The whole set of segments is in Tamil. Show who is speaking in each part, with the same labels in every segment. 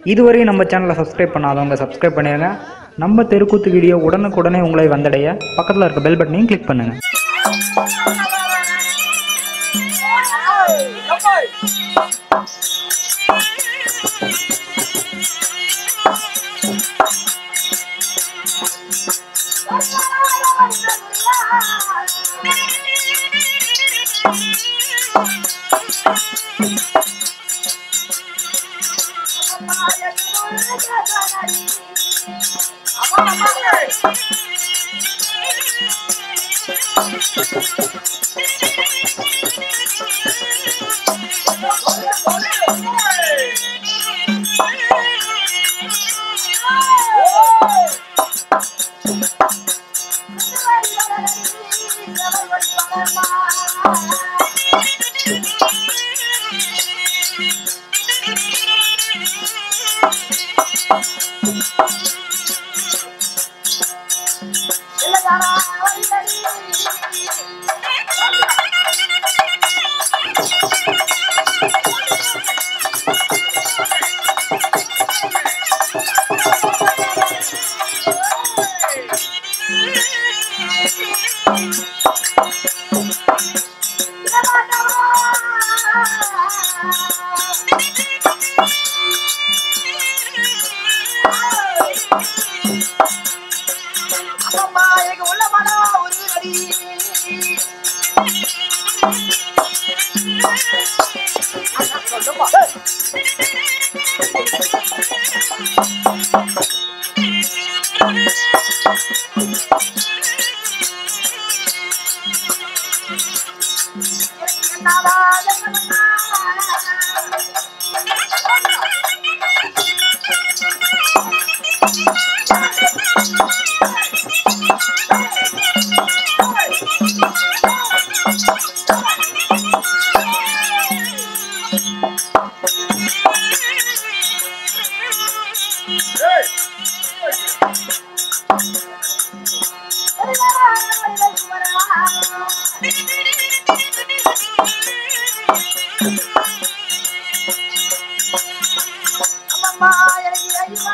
Speaker 1: இதுவரையும் நம்ம சேனலை சப்ஸ்கிரைப் பண்ணாதவங்க சப்ஸ்கிரைப் பண்ணிடுங்க நம்ம தெருக்கூத்து வீடியோ உடனுக்குடனே உங்களை வந்தடைய பக்கத்தில் இருக்க பெல் பட்டனையும் கிளிக் பண்ணுங்கள்
Speaker 2: அம்மா எனக்கு உள்ள படம் ஒரு அடி சொல்லுமா என்னடா என்னடா அம்மா எனக்கு ஐயா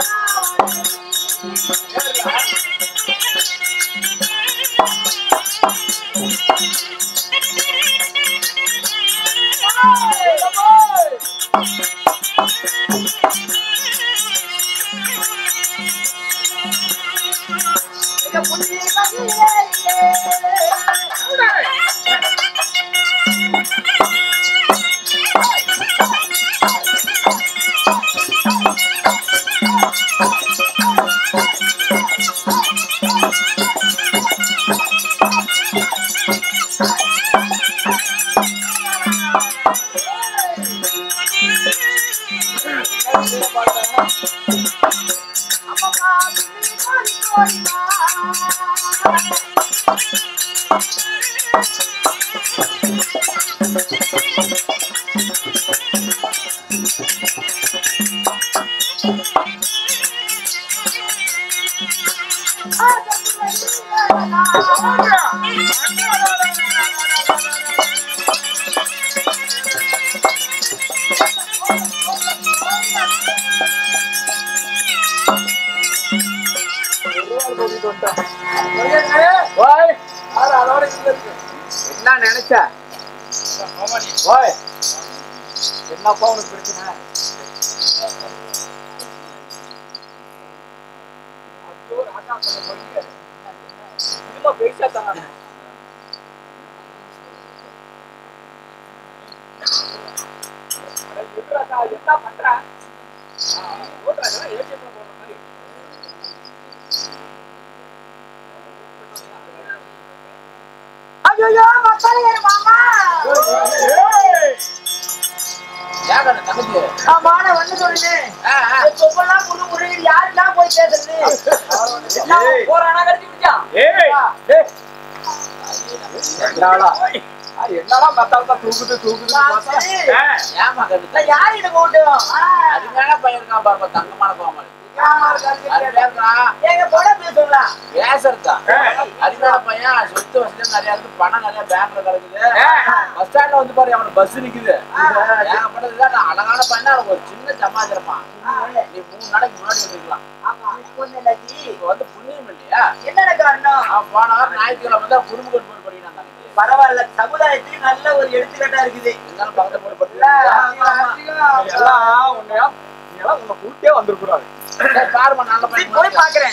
Speaker 2: எங்க புள்ளி மகிழே அம்மா புள்ளி கோரி கோரிமா
Speaker 3: ஓய் என்ன நினைச்ச ஓய் என்னப்பா உனக்கு பிரச்சனை ஐயோ, ராஜா சொன்ன சொல்லியே. சினிமா பெருசா தராங்க. அட, விட்றாதா, என்ன பண்ற? ஆ, ஓட்டுறாங்க, ATM ல போடுற மாதிரி.
Speaker 2: ஐயோ மக்கள் மாமா
Speaker 3: ஏன் அந்த தங்கச்சி?
Speaker 2: ஆமா நான் வந்து சொல்லுறேன்
Speaker 3: ஆ, ஆ.
Speaker 2: சொப்பெல்லாம் முழு முழு யாருலாம் போய் பேசுறது எல்லாம்
Speaker 3: ஏய்.
Speaker 2: போறானா கடிச்சு விட்டான்
Speaker 3: ஏய், ஏய். என்னடா? ஆ, என்னடா மத்தாளத்தா தூக்குது தூக்குது
Speaker 2: நான்
Speaker 3: பார்த்தா?
Speaker 2: சரி.
Speaker 3: ஆ, ஏம்மா கண்டுக்க?
Speaker 2: யாரு இதை போட்டோம்
Speaker 3: அதுக்கான பையன் இருக்கான் பாருப்பா, தங்கமான கோமல். அது பேசுறான்.
Speaker 2: எங்க போட பேசுங்களா
Speaker 3: பேசுறதா? அரிதான பையன், சொத்து வசதி நிறைய இருக்கு, பணம் நிறைய பேங்க்ல கிடக்குது. பஸ் ஸ்டாண்ட்ல வந்து பாரு, அவனுக்கு பஸ் நிக்குது. ஏகப்பட்டது தான். அழகான பையனா, அவனுக்கு ஒரு சின்ன சமாச்சாரமா. நீ மூணு நாளைக்கு முன்னாடி வந்துருக்கலாம். இப்ப வந்து புண்ணியம் இல்லையா?
Speaker 2: என்னென்ன காரணம்
Speaker 3: அவன் போன வாரம் ஞாயிற்றுக்கிழமை தான் குடும்ப கட்டு போட்டு படிக்கிறான் அன்னைக்கு.
Speaker 2: பரவாயில்ல சமுதாயத்துக்கு நல்ல ஒரு எடுத்துக்காட்டா இருக்குது
Speaker 3: இருந்தாலும் பக்கத்துல போட்டு படிக்கிறான்.
Speaker 4: எல்லாம் உன்னையா நீ எல்லாம் உன்னை கூட்டே வந்திருக்கூடாது
Speaker 3: சரி, பாரும்மா, நல்ல
Speaker 2: சரி,
Speaker 3: பையன்
Speaker 2: போய் பாக்குறேன்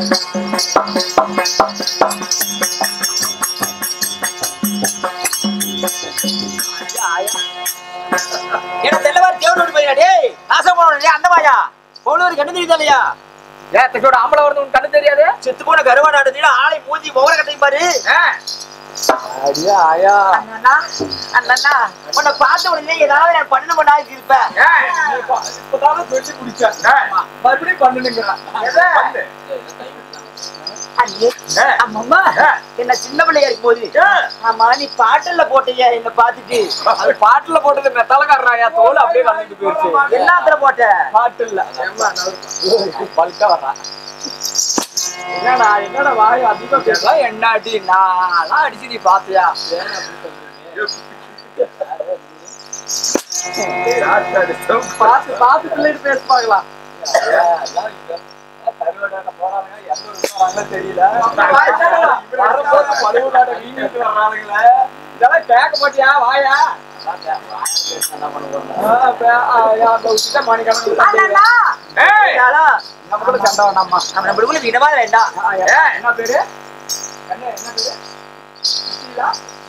Speaker 2: என்ன தெல்லவார் தேவனோடு போயிடா டேய் நாசம் போனோம் அந்த மாயா போனவர் கண்டு தெரியுதா இல்லையா
Speaker 4: ஏன் தச்சோட ஆம்பளை வருது உனக்கு கண்ணு தெரியாது
Speaker 2: செத்து போன கருவாடு ஆடுதுல ஆளை மூஞ்சி முகர கட்டையும் பாரு
Speaker 4: அடியா ஆயா
Speaker 2: அண்ணா அண்ணா உன்னை பார்த்த உடனே ஏதாவது நான் பண்ணணும் பண்ணா இருப்பேன்
Speaker 4: நீ பா- இப்பதானே சொல்லி குடிச்சேன் மறுபடியும் பண்ணுனுங்கிறான் பண்ணு.
Speaker 2: அண்ணே அம்மம்மா என்ன சின்ன பிள்ளையா இருக்கும் போது ஆமா நீ பாட்டல்ல போட்டியா என்ன பார்த்துட்டு
Speaker 4: அது பாட்டுல போட்டது மெத்தலக்காரனாயா தோல் அப்படியே வந்துட்டு போயிருச்சு
Speaker 2: எல்லாத்துல போட்ட
Speaker 4: பாட்டு இல்ல பல்கா வர்றான் என்னடா என்னடா வாய் அதிகமா பேசலாம் என்ன அடி நான்லாம் அடிச்சு நீ பாத்தியா பார்த்து பார்த்து பிள்ளைட்டு பேச பார்க்கலாம் இதெல்லாம் கேட்க மாட்டியா வாயா
Speaker 2: அண்ணா
Speaker 4: நமக்குள்ள சண்டை வேணாமா
Speaker 2: நம்ம நம்மளுக்குள்ள விடவா வேண்டாம்
Speaker 4: என்ன பேரு என்ன என்ன பேரு சுசீலா?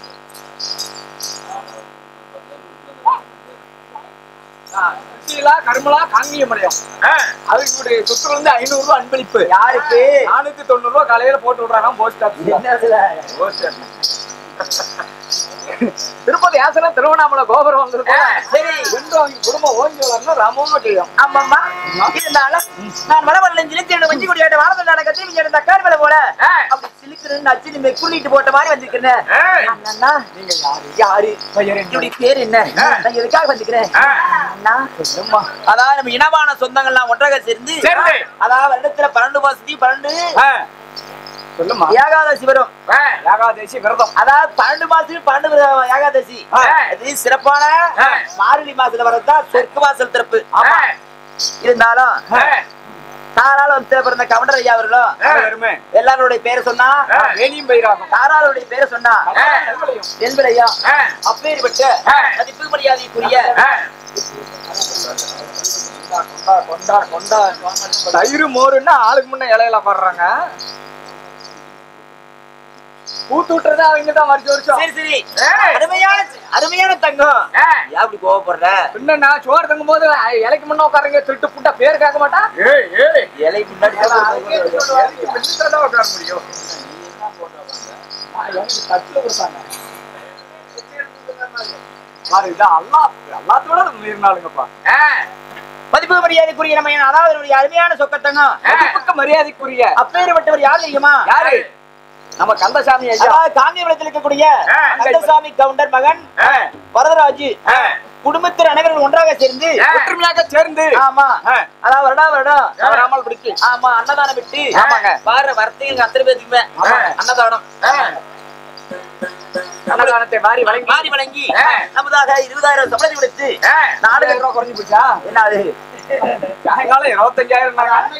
Speaker 4: ஆ, சுசீலா கருமலா காங்கியமலையம் அவங்களுடைய சொத்துல இருந்து ஐநூறு ரூபாய் அன்பளிப்பு
Speaker 2: யாருக்கு
Speaker 4: நானூத்தி தொண்ணூறு ரூபாய் காலையில போட்டு விடுறாங்க போஸ்ட் ஆபீஸ்ல
Speaker 2: என்னதுல
Speaker 4: திருப்பதி ஆசனம் திருவண்ணாமலை கோபுரம் வந்திருக்கோம்
Speaker 2: சரி
Speaker 4: ரெண்டு அவங்க குடும்பம் ஓங்கி வளரணும் ரமோட்டியம்
Speaker 2: ஆமாம்மா இருந்தாலும் நான் வளவல்ல சிலித்தியோட வஞ்சி கொடியாட்ட வாரத்தில் நடக்கத்தி இங்க இருந்த தக்காளி மேல போல அப்படி சிலிக்கிறேன் அச்சினி மெக்குள்ளிட்டு போட்ட மாதிரி வந்திருக்கிறேன் அண்ணா
Speaker 4: நீங்க யாரு
Speaker 2: யாரு
Speaker 4: பெயர் என்ன?
Speaker 2: இப்படி பேர் என்ன நான் எதுக்காக வந்துக்கிறேன் அண்ணா
Speaker 4: சொல்லும்மா.
Speaker 2: அதாவது நம்ம இனமான சொந்தங்கள்லாம் ஒன்றாக சேர்ந்து
Speaker 4: சேர்ந்து.
Speaker 2: அதாவது வருடத்துல பன்னெண்டு மாசத்தி பன்னெண்டு
Speaker 4: ஆ, சொல்லும்மா
Speaker 2: ஏகாதசி வரும்
Speaker 4: யாகாதேசி விரதம்
Speaker 2: அதாவது பன்னெண்டு மாசத்துக்கு பன்னெண்டு வித- ஏகாதசி
Speaker 4: ஆ.
Speaker 2: அது சிறப்பான
Speaker 4: ஆ.
Speaker 2: மார்கழி மாசத்துல வரதுதான் சொர்க்க வாசல் திறப்பு
Speaker 4: ஆமா.
Speaker 2: இருந்தாலும்
Speaker 4: ஆ,
Speaker 2: தாராள வந்து பிறந்த கவுண்டர் ஐயா அவர்களும்
Speaker 4: எருமை.
Speaker 2: எல்லாருடைய பேரை சொன்னா
Speaker 4: ஆ, வேலியும் பயிராகும்
Speaker 2: தாராளுடைய பேரை சொன்னா
Speaker 4: நெல்வளையும்.
Speaker 2: என்பது ஐயா
Speaker 4: ஆ.
Speaker 2: அப்பேற்பட்ட
Speaker 4: ஆ.
Speaker 2: மதிப்பு மரியாதைக்குரிய
Speaker 4: ஆ. கொண்டா, கொண்டா, கொண்டா. தயிர் மோருன்னா ஆளுக்கு முன்ன இலையில பாடுறாங்க பூத்து விட்டுறது அவங்க தான் வருஷம் வருஷம்
Speaker 2: சரி சரி
Speaker 4: ஏய்.
Speaker 2: அருமையான அருமையான தங்கம்
Speaker 4: ஏய்.
Speaker 2: ஏன் அப்படி கோவப்படுற
Speaker 4: என்னண்ணா சோறு தங்கும் போது இலைக்கு முன்ன உட்காருங்க திருட்டு புட்டா பேர் கேட்க மாட்டா
Speaker 2: இலை முன்னாடி தான் போய்
Speaker 4: உட்கார முடியும் தட்டுல கொடுத்தாங்க பாரு, இது அல்லா எல்லாத்தோட மீறினாலுங்கப்பா
Speaker 2: மதிப்பு மரியாதைக்குரிய நம்ம அதாவது நம்முடைய அருமையான சொக்கத்தங்கம்
Speaker 4: மதிப்புக்கு மரியாதைக்குரிய
Speaker 2: அப்பேற்பட்டவர் யார் தெரியுமா
Speaker 4: யாரு நம்ம கந்தசாமி ஐயா
Speaker 2: அதாவது காந்தியபுரத்தில் இருக்கக்கூடிய
Speaker 4: ஆ.
Speaker 2: கந்தசாமி கவுண்டர் மகன் வரதராஜு குடும்பத்தினர் அனைவரும் ஒன்றாக சேர்ந்து
Speaker 4: ஒற்றுமையாக சேர்ந்து
Speaker 2: ஆமா
Speaker 4: ஆ.
Speaker 2: அதாவது வருடா வருடம்
Speaker 4: தவறாமல் பிடிச்சு
Speaker 2: ஆமா அன்னதானம் விட்டு
Speaker 4: ஆமாங்க.
Speaker 2: பாரு வர்த்தகம் அத்தனை பேத்துக்குமே
Speaker 4: ஆமாங்க.
Speaker 2: அன்னதானம்
Speaker 4: அன்னதானத்தை வாரி வழங்கி
Speaker 2: மாறி வழங்கி
Speaker 4: ஆ.
Speaker 2: நமதாக இருபதாயிரம் சம்பளத்தை கொடுத்து
Speaker 4: நாலு
Speaker 2: நாடகம்
Speaker 4: ரூபா குறைஞ்சு போச்சா
Speaker 2: என்ன அது
Speaker 4: சாயங்காலம் இருபத்தஞ்சாயிரம்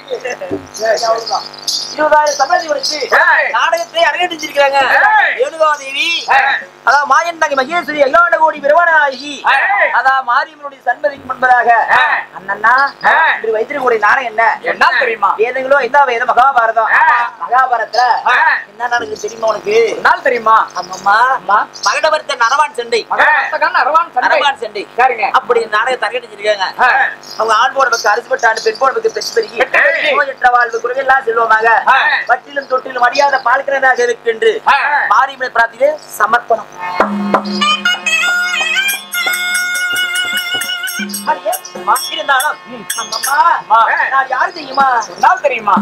Speaker 2: இருபதாயிரம் சம்பளத்தை கொடுத்து
Speaker 4: ஏய்.
Speaker 2: நாடகத்தை அரங்கேற்றிருக்கிறாங்க
Speaker 4: ஏய்.
Speaker 2: ரேணுகாதேவி
Speaker 4: ஏய்.
Speaker 2: அதாவது மாயன் தங்கை மகேஸ்வரி எல்லாண்ட கோடி பிரவனாகி
Speaker 4: ஏய்.
Speaker 2: அதாவது மாரியம்மனுடைய சன்மதிக்கு முன்பதாக
Speaker 4: ஏய்.
Speaker 2: அண்ணன்னா
Speaker 4: ஏய்.
Speaker 2: இன்று வைத்திருக்கக்கூடிய நாடகம் என்ன
Speaker 4: என்ன தெரியுமா
Speaker 2: வேதங்களோ எந்த வேதம் மகாபாரதம்
Speaker 4: ஏய்.
Speaker 2: மகாபாரதத்துல
Speaker 4: ஏய்.
Speaker 2: என்ன நடக்குது தெரியுமா உனக்கு
Speaker 4: நாள் தெரியுமா
Speaker 2: அம்மம்மா மகடவர்த்த நரவான் சண்டை
Speaker 4: மகரவர்த்தகன் அரவான் சண்டை.
Speaker 2: நரவான் சண்டை
Speaker 4: சரிங்க
Speaker 2: அப்படி நாடகத்தை அரங்கேற்றிருக்காங்க
Speaker 4: ஆ.
Speaker 2: அவங்க ஆண் போட பக்கம் அரிசி பட்டு ஆண்டு பெண் போட பக்கம் பெற்று பெருகி
Speaker 4: பெற்று பெருகி.
Speaker 2: நோயற்ற வாழ்வு குறைவெல்லாம் செல்வமாக
Speaker 4: ஆ.
Speaker 2: பட்டிலும் தொட்டிலும் அடியாத பால்கிறதாக இருக்கின்று
Speaker 4: ஆ.
Speaker 2: மாரியம்மனை பிரார்த்திலே சமர்ப்பணம் அடியே, அம்மா, இருந்தாலும் அம்மம்மா,
Speaker 4: அம்மா.
Speaker 2: நான் யாரு தெரியுமா
Speaker 4: நாள் தெரியுமா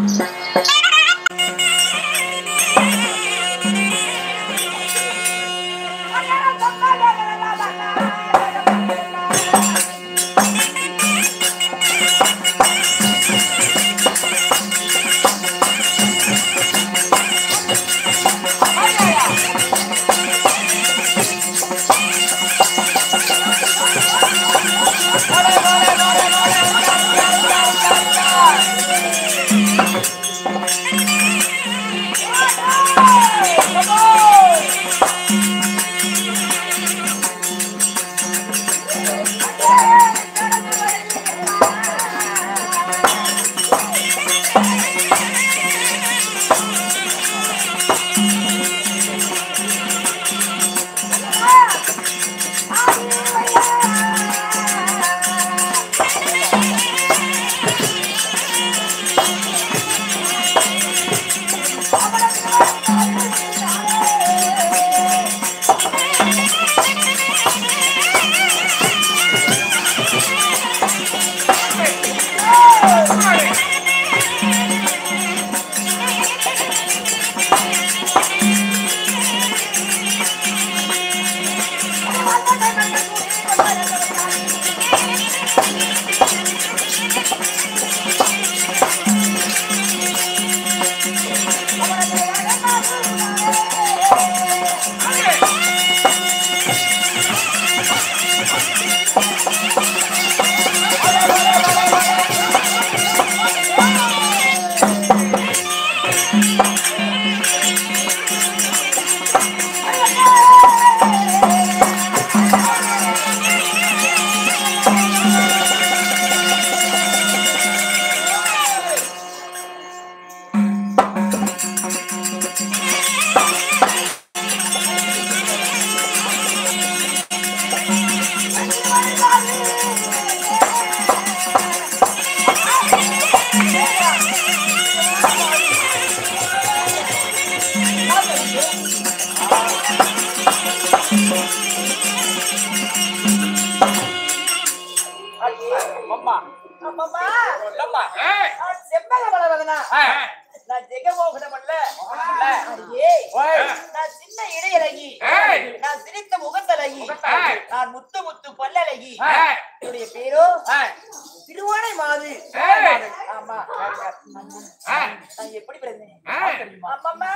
Speaker 3: அம்மா
Speaker 2: அம்மம்மா,
Speaker 3: அம்மா
Speaker 2: நான் செவ்வக மலரகனா. நான் ஜெகமோகனம் அல்ல. அடியே, நான் சின்ன இடையழகி. நான் சிரித்த முகத்தழகி. நான் முத்து முத்து பல்லழகி. என்னுடைய பேரோ திருவானை மாது ஆமா நான் எப்படி பிறந்தேன் அம்மம்மா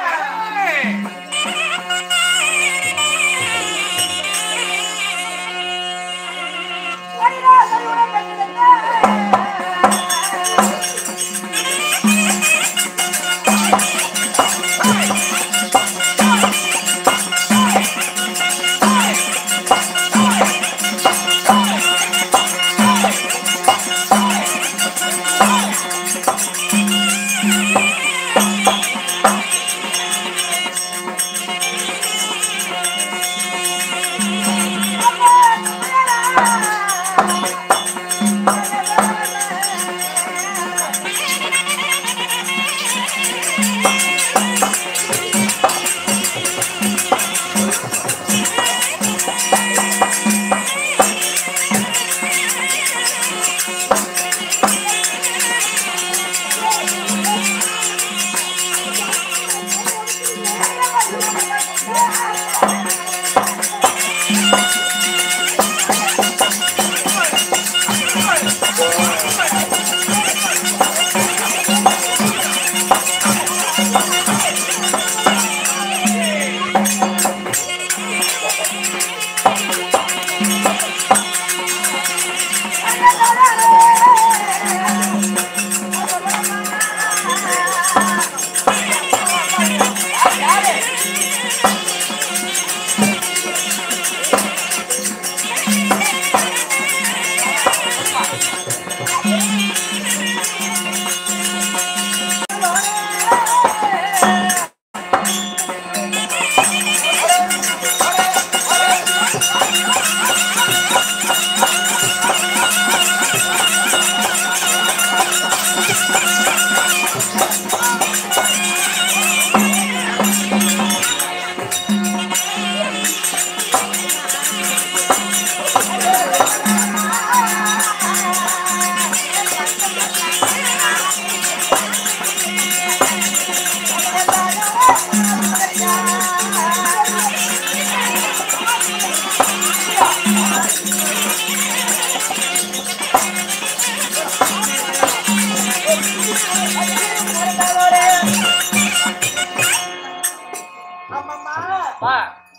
Speaker 2: அம்மம்மா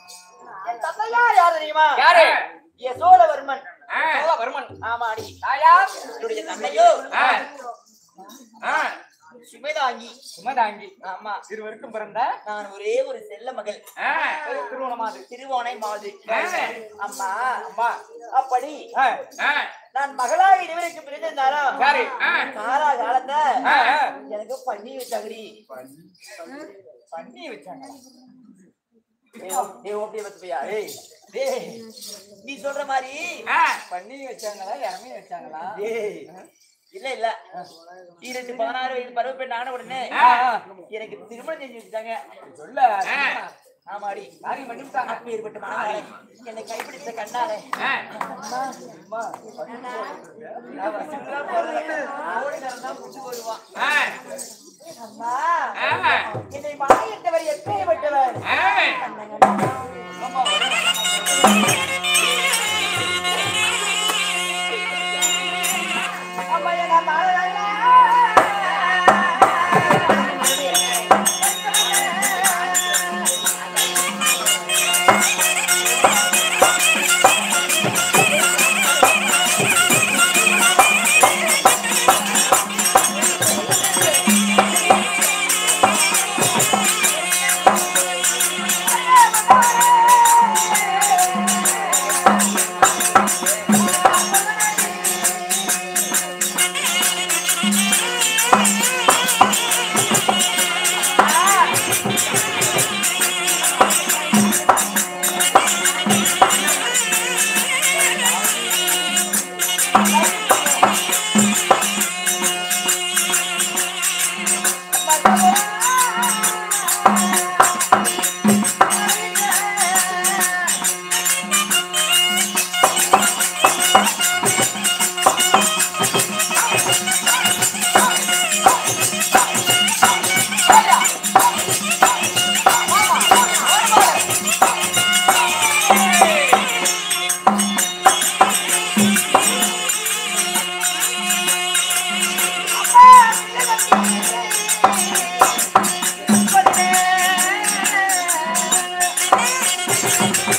Speaker 2: என் தந்தையார் யார் தெரியுமா
Speaker 4: யாரு?
Speaker 2: யசோதவர்மன்
Speaker 4: வருமன்
Speaker 2: ஆமாடி
Speaker 4: தாயா
Speaker 2: என்னுடைய தந்தையோ
Speaker 4: ஆ. ஆ.
Speaker 2: சுமைதாங்கி
Speaker 4: சுமதாங்கி
Speaker 2: ஆமா
Speaker 4: இருவருக்கும் பிறந்த
Speaker 2: நான் ஒரே ஒரு செல்ல மகள்
Speaker 4: ஆ.
Speaker 2: திருவோணமாது திருவோணை மாது
Speaker 4: ஆ.
Speaker 2: அம்மா
Speaker 4: அம்மா
Speaker 2: அப்படி
Speaker 4: ஆ. ஆ.
Speaker 2: நான் மகளாக இருவருக்கு பிறந்திருந்தாலும்
Speaker 4: யாரு? ஆ.
Speaker 2: காரா காலத்த
Speaker 4: ஆ, ஆ.
Speaker 2: எனக்கு பண்ணி வச்சாங்கடி
Speaker 4: பண்ணி வச்சாங்க
Speaker 2: டேய், டேய், ஓட்டிய பத்து பையா ஏய் டேய் நீ சொல்ற மாதிரி
Speaker 4: ஆ.
Speaker 3: பண்ணி வச்சாங்களா இறமி வச்சாங்களா
Speaker 2: டேய் இல்ல இல்ல இருபத்தி பதினாறு வயது பருவ பெண் ஆன உடனே
Speaker 4: ஆ.
Speaker 2: எனக்கு திருமணம் செஞ்சு வச்சுட்டாங்க
Speaker 3: சொல்ல
Speaker 4: ஆ.
Speaker 2: ஆமாடி
Speaker 3: காரியம் பண்ணி விட்டாங்க
Speaker 2: அப்பேற்பட்ட மனமாரி என்னை கைப்பிடித்த கண்ணாலே
Speaker 4: ஆ.
Speaker 2: அம்மா, அம்மா, நான் வசந்தா போறேன். ஆவணி நேரம் தான் புடிச்சு வருவான்.
Speaker 4: ஆ.
Speaker 2: அம்மா,
Speaker 4: ஆ.
Speaker 2: என்னை மாயிட்டவர் எப்பேற்பட்டவர்
Speaker 4: ஆ.
Speaker 2: அம்மா, வரும்.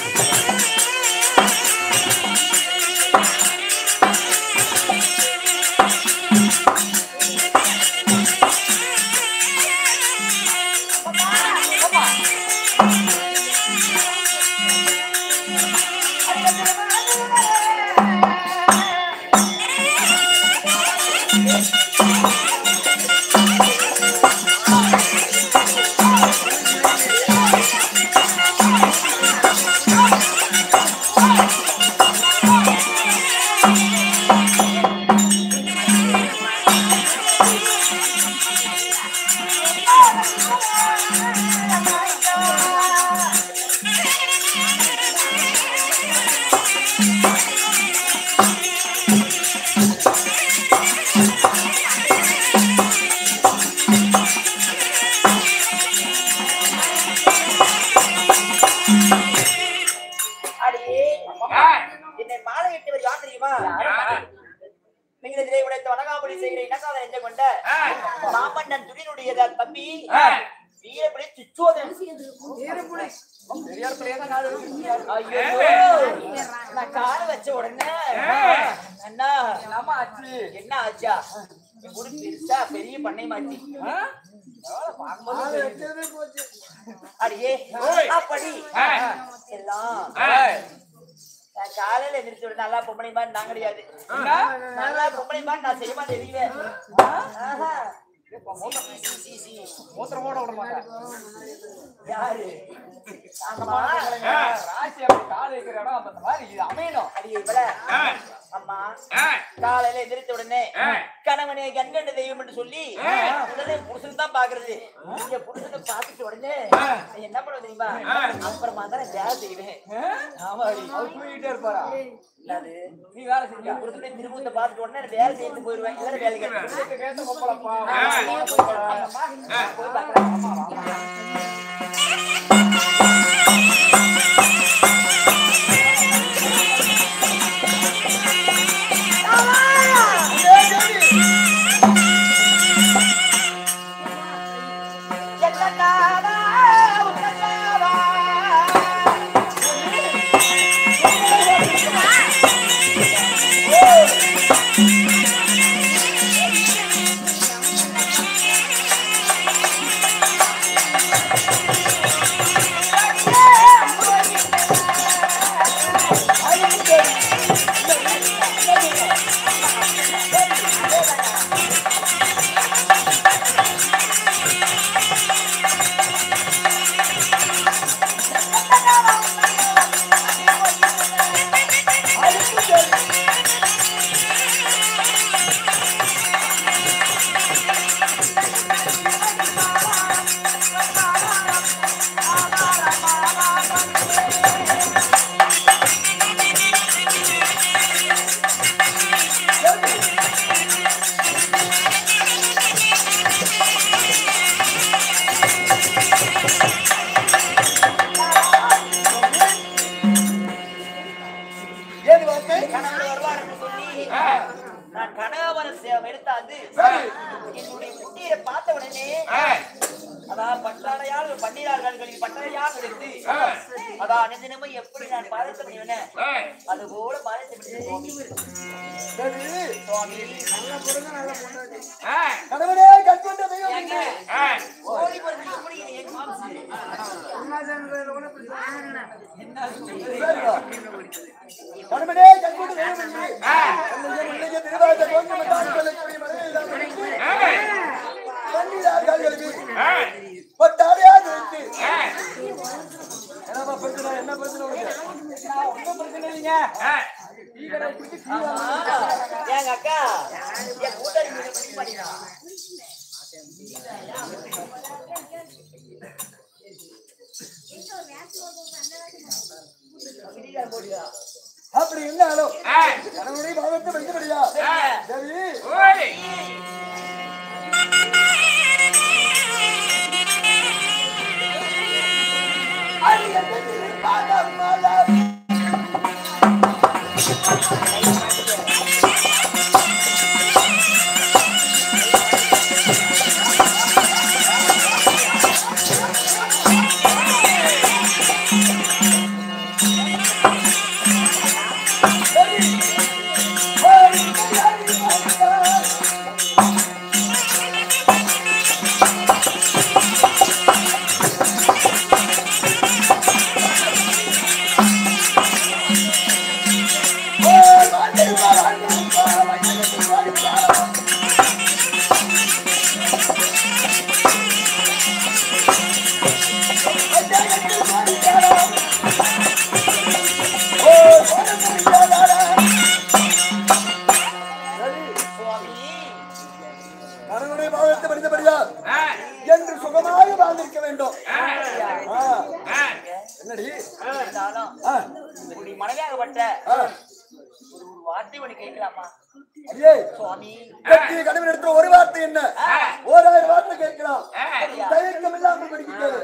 Speaker 2: அடியே என்னை மாலை இட்டவர் யார் தெரியுமா மிகுதிரை உடைத்த வணங்காமொழி செய்கிற இனக்காத நெஞ்ச கொண்ட மாமன்னன் துணினுடைய தம்பி வீரப்படி சுச்சோதன் ஐயோ நான் கால் வச்ச உடனே அண்ணா என்ன ஆச்சா என் ஊரு பெருசா பெரிய பண்ணை மாட்டி அடியே அப்படி எல்லாம் நான் காலையில எந்திரிச்சு விட நல்லா பொம்பளை மாதிரி நான் கிடையாது நல்லா பொம்பளை மாதிரி நான் செய்ய மாட்டேன் தெரியல
Speaker 4: மூத்திரம் போட விட மாட்டேன்
Speaker 2: யாரு ஆமா
Speaker 4: ராசி அப்படி கால் வைக்கிற இடம் அந்த மாதிரி இது அமையணும்
Speaker 2: அடியே இவள அம்மா காலையில எந்திரிச்ச உடனே கணவனே கண்கண்ட தெய்வம் என்று சொல்லி உடனே புருஷன் தான் பாக்குறது நீங்க புருஷனை பாத்துட்டு உடனே நான் என்ன பண்ணுவேன் தெரியுமா அப்புறமா தான் நான் வேலை செய்வேன் ஆமா அடி
Speaker 4: அவர் தூங்கிட்டே இருப்பாரா
Speaker 2: இல்லாது
Speaker 4: நீ வேலை செஞ்சா
Speaker 2: புருஷனை திரும்பத்தை பார்த்துட்டு உடனே நான் வேலை செய்து போயிடுவேன் இல்ல வேலை கேட்டு
Speaker 4: கேட்ட பொம்பளப்பா
Speaker 2: போய் பார்க்கறேன். எல்லக்காரா, உன்னக்காரா.
Speaker 4: ஏது வார்த்தை
Speaker 2: கணவன் வருவார் என்று சொல்லி நான் கனகாபரம் சே- எடுத்தாந்து என்னுடைய முட்டியை பார்த்த உடனே அதான் பட்டாடையால் பன்னீரார்கள் கழுவி பட்டாடையால் எடுத்து அதான் அணிந்தினமை எப்படி நான் பாதித்த முடியும்னு அது போல பாதித்து விட்டது சுவாமி
Speaker 4: கணவனே கண்கொண்ட தெய்வம்
Speaker 2: ஏங்க, ஓடி போறது எப்படி இது எங்க மாம்சு?
Speaker 4: கணவனே கண்கொண்ட தெய்வம் என்று என்னைய முன்னைய திருவாத கோங்கி மட்டான் சொல்லக்கூடிய மனைவிதான் கண்ணீரால் கழுவி பட்டாடையா நிறுத்து என்னப்பா பிரச்சனை என்ன பிரச்சனை உனக்கு ஒன்றும் பிரச்சனை இல்லைங்க டீ கடை குடிச்சு டீ
Speaker 2: ஆ, ஏங்க அக்கா என் கூட்டாளி மீது பண்ணி பண்ணினா
Speaker 4: அப்படி இருந்தாலும் கணவனுடைய பாவத்தை வைத்தபடியா சரி
Speaker 2: ஆ
Speaker 5: ஆ,
Speaker 2: உங்களுடைய மனைவியாகப்பட்ட ஒரு ஒரு வார்த்தை ஒண்ணு கேட்கலாமா
Speaker 5: அடியே
Speaker 2: சுவாமி
Speaker 5: கட்டிய கணவன் இடத்துல ஒரு வார்த்தை என்ன ஓராயிரம் வார்த்தை கேட்கலாம் தயக்கம் இல்லாமல் படிக்கிறது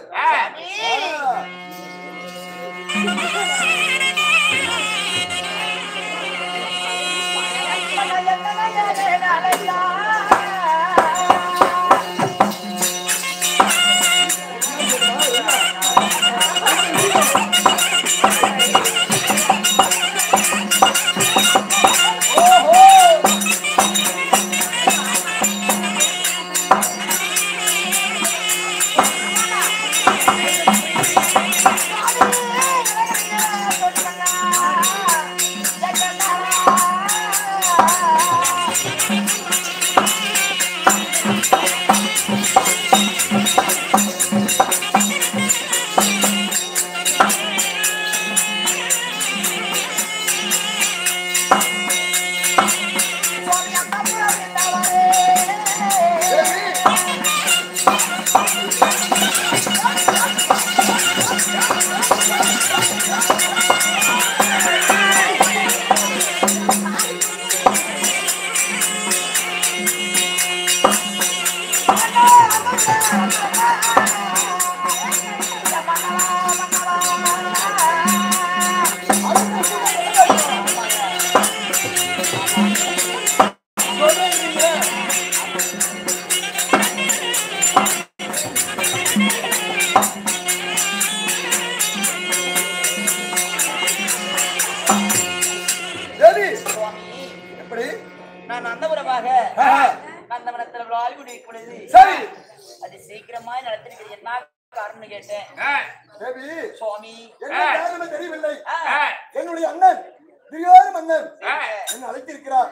Speaker 5: தேவி
Speaker 2: சுவாமி
Speaker 5: எப்படி
Speaker 2: நான் நந்தபுரமாக
Speaker 5: ஆ.
Speaker 2: நந்தவனத்துல விழாவி கொண்டிருக்கிறது
Speaker 5: சரி
Speaker 2: அது சீக்கிரமாய் நடத்திருக்கிறது என்ன காரணம்னு கேட்டேன்
Speaker 5: தேவி
Speaker 2: சுவாமி
Speaker 5: என்ன காரணம் தெரியவில்லை
Speaker 2: ஆ,
Speaker 5: என்னுடைய அண்ணன் திரியோர் மன்னன்
Speaker 2: சரிங்க.
Speaker 5: என்ன அழைத்திருக்கிறார்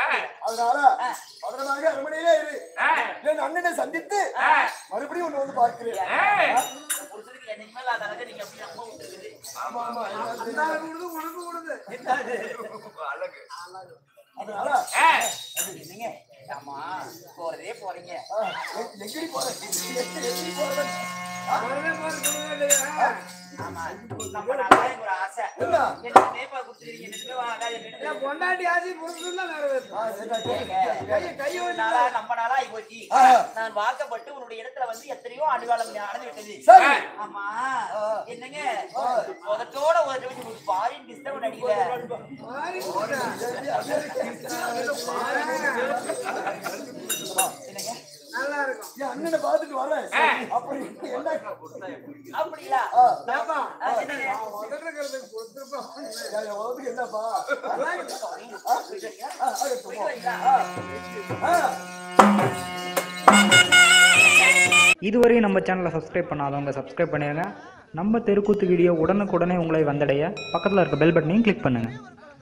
Speaker 5: அதனால பதனமாக அரண்மனையிலே இரு என் அண்ணனை சந்தித்து மறுபடியும் உன்னை வந்து பார்க்கிறேன்
Speaker 2: புருஷனுக்கு என்னைக்குமே இல்லாத அளவுக்கு நீங்க அப்படி அம்மா விட்டுருக்குது
Speaker 5: ஆமா ஆமா அதனால
Speaker 2: என்னங்க ஆமா போறதே போறீங்க
Speaker 5: ஆ, எ- எங்கடி போற எங்க- எங்கடி போற
Speaker 2: ஆமா நம்ம நல்லா எனக்கு ஒரு ஆசை
Speaker 5: என்ன?
Speaker 2: என்ன நேப்பா கொடுத்துருக்கீங்க ரெண்டுமே வாங்க ரெண்டுமே
Speaker 4: பொண்டாட்டி ஆசி புரிஞ்சுதான்
Speaker 5: ஆ, என்ன கேளு.
Speaker 4: கையை
Speaker 2: நாளா நம்ம நாளா ஆகி போச்சு
Speaker 5: ஆ.
Speaker 2: நான் வாக்கப்பட்டு உன்னுடைய இடத்துல வந்து எத்தனையோ ஆண்டுகாலம் நடந்து விட்டது
Speaker 5: சரி
Speaker 2: ஆமா என்னங்க முதத்தோட ஒரு நிமிஷம் ஒரு ஃபாரின் டிஸ்டர்ப் அடிக்கல என்னங்க
Speaker 4: நல்லா இருக்கும்
Speaker 5: என் அண்ணனை பார்த்துட்டு வரேன் அப்படி என்ன
Speaker 2: அப்படியா
Speaker 5: ஆ.
Speaker 2: ஆ, என்னங்க
Speaker 4: முதல்ல கொடுத்துருப்போம்
Speaker 5: என் உலகத்துக்கு என்னப்பா ஆ, ஆகட்டும், போ.
Speaker 2: புரியுதுங்களா?
Speaker 5: ஆ.
Speaker 1: இதுவரை நம்ம சேனலை சப்ஸ்கிரைப் பண்ணாதவங்க சப்ஸ்கிரைப் பண்ணிடுங்க நம்ம தெருக்கூத்து வீடியோ உடனுக்குடனே உங்களை வந்தடைய பக்கத்தில் இருக்க பெல் பட்டனையும் கிளிக் பண்ணுங்கள்